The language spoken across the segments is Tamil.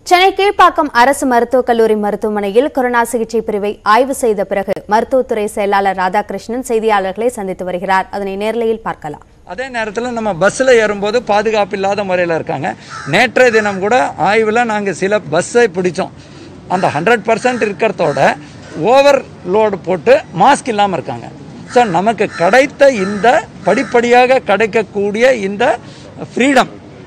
சென்னை கீழ்ப்பாக்கம் அரசு மருத்துவக் கல்லூரி மருத்துவமனையில் கொரோனா சிகிச்சை பிரிவை ஆய்வு செய்த பிறகு மருத்துவத்துறை செயலாளர் ராதாகிருஷ்ணன் செய்தியாளர்களை சந்தித்து வருகிறார் அதனை நேர்லையில் பார்க்கலாம் அதே நேரத்தில் நம்ம பஸ்ஸில் ஏறும்போது பாதுகாப்பு இல்லாத முறையில் இருக்காங்க நேற்றைய தினம் கூட ஆய்வில் நாங்கள் சில பஸ்ஸை பிடிச்சோம் அந்த ஹண்ட்ரட் பர்சன்ட் இருக்கிறதோட ஓவர் லோடு போட்டு மாஸ்க் இல்லாமல் இருக்காங்க ஸோ நமக்கு கிடைத்த இந்த படிப்படியாக கிடைக்கக்கூடிய இந்த ஃப்ரீடம்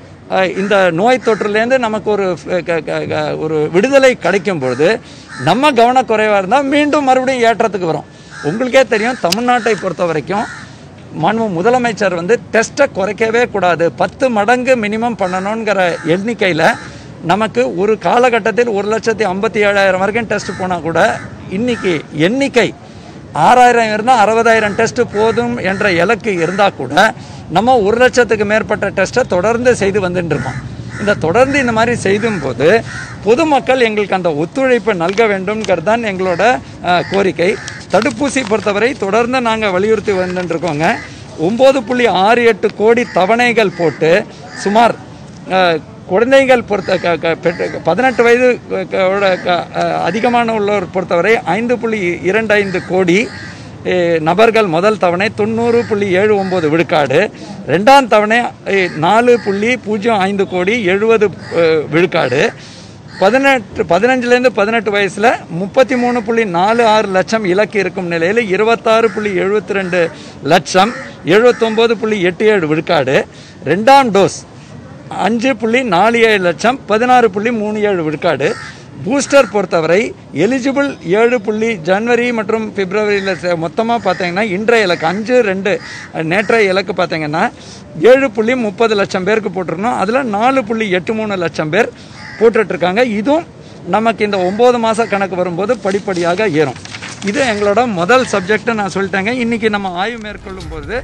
இந்த நோய் தொற்றுலேருந்து நமக்கு ஒரு க- க- க- ஒரு விடுதலை கிடைக்கும் பொழுது நம்ம கவனக்குறைவாக இருந்தால் மீண்டும் மறுபடியும் ஏற்றத்துக்கு வரும் உங்களுக்கே தெரியும் தமிழ்நாட்டை பொறுத்த வரைக்கும் மாண்பு முதலமைச்சர் வந்து டெஸ்ட்டை குறைக்கவே கூடாது பத்து மடங்கு மினிமம் பண்ணணுங்கிற எண்ணிக்கையில் நமக்கு ஒரு காலகட்டத்தில் ஒரு லட்சத்தி ஐம்பத்தி ஏழாயிரம் வரைக்கும் டெஸ்ட் போனால் கூட இன்னைக்கு எண்ணிக்கை ஆறாயிரம் இருந்தால் அறுபதாயிரம் டெஸ்ட் போதும் என்ற இலக்கு இருந்தால் கூட நம்ம ஒரு லட்சத்துக்கு மேற்பட்ட டெஸ்ட்டை தொடர்ந்து செய்து வந்துட்டு இருக்கோம் இந்த தொடர்ந்து இந்த மாதிரி செய்தும் போது பொதுமக்கள் எங்களுக்கு அந்த ஒத்துழைப்பை நல்க வேண்டும்ங்கிறது தான் எங்களோட அஹ், கோரிக்கை தடுப்பூசி பொறுத்தவரை தொடர்ந்து நாங்கள் வலியுறுத்தி வந்துட்டு இருக்கோங்க ஒம்பது புள்ளி ஆறு எட்டு கோடி தவணைகள் போட்டு சுமார் அஹ், குழந்தைகள் பொறுத்த க- க- பெற்ற- பதினெட்டு வயது க- க- ஓட க- அஹ், அதிகமான உள்ளோர் பொறுத்தவரை ஐந்து புள்ளி இரண்டு ஐந்து கோடி அஹ், நபர்கள் முதல் தவணை தொண்ணூறு புள்ளி ஏழு ஒம்பது விழுக்காடு ரெண்டாம் தவணை அஹ், நாலு புள்ளி பூஜ்ஜியம் ஐந்து கோடி எழுபது அஹ், விழுக்காடு பதினெட்டு பதினஞ்சுலேருந்து பதினெட்டு வயசில் முப்பத்தி மூணு புள்ளி நாலு ஆறு லட்சம் இலக்கு இருக்கும் நிலையில் இருபத்தாறு புள்ளி எழுபத்தி ரெண்டு லட்சம் எழுபத்தொம்போது புள்ளி எட்டு ஏழு விழுக்காடு ரெண்டாம் டோஸ் அஞ்சு புள்ளி நாலு ஏழு லட்சம் பதினாறு புள்ளி மூணு ஏழு விழுக்காடு பூஸ்டர் பொறுத்தவரை எலிஜிபிள் ஏழு புள்ளி ஜனவரி மற்றும் பிப்ரவரியில் மொத்தமாக பார்த்தீங்கன்னா இன்றைய இலக்கு அஞ்சு ரெண்டு நேற்றைய இலக்கு பார்த்தீங்கன்னா ஏழு புள்ளி முப்பது லட்சம் பேருக்கு போட்டிருந்தோம் அதில் நாலு புள்ளி எட்டு மூணு லட்சம் பேர் போட்டுட்ருக்காங்க இதுவும் நமக்கு இந்த ஒம்பது மாத கணக்கு வரும்போது படிப்படியாக ஏறும் இது எங்களோட முதல் சப்ஜெக்டை நான் சொல்லிட்டேங்க இன்றைக்கி நம்ம ஆய்வு மேற்கொள்ளும் போது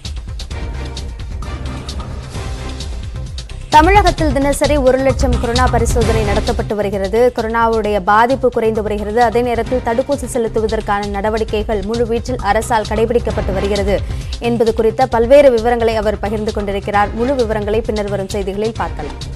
தமிழகத்தில் தினசரி ஒரு லட்சம் கொரோனா பரிசோதனை நடத்தப்பட்டு வருகிறது கொரோனாவுடைய பாதிப்பு குறைந்து வருகிறது அதே நேரத்தில் தடுப்பூசி செலுத்துவதற்கான நடவடிக்கைகள் முழுவீச்சில் அரசால் கடைபிடிக்கப்பட்டு வருகிறது என்பது குறித்த பல்வேறு விவரங்களை அவர் பகிர்ந்து கொண்டிருக்கிறார் முழு விவரங்களை பின்னர் வரும் செய்திகளில் பார்க்கலாம்